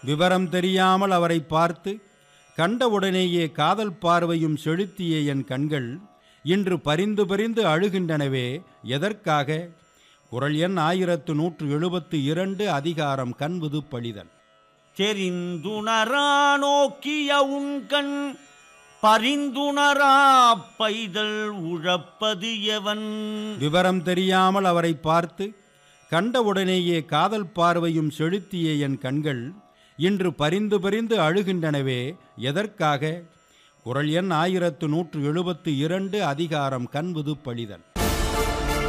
விவரம் தெரியாமல் அவரை பார்த்து கண்டவுடனேயே காதல் பார்வையும் செலுத்திய என் கண்கள் இன்று பரிந்து பரிந்து அழுகின்றனவே எதற்காக குரல் எண் ஆயிரத்து நூற்று எழுபத்து இரண்டு அதிகாரம் கண்புது பழிதல் தெரிந்துணரா நோக்கிய உண்கண் பரிந்துணரா பைதல் உழப்பது எவன் விவரம் தெரியாமல் அவரை பார்த்து கண்டவுடனேயே காதல் பார்வையும் செலுத்திய என் கண்கள் இன்று பரிந்து பரிந்து அழுகின்றனவே எதற்காக குரல் எண் ஆயிரத்து நூற்று எழுபத்து இரண்டு அதிகாரம் கண்புது பழிதல்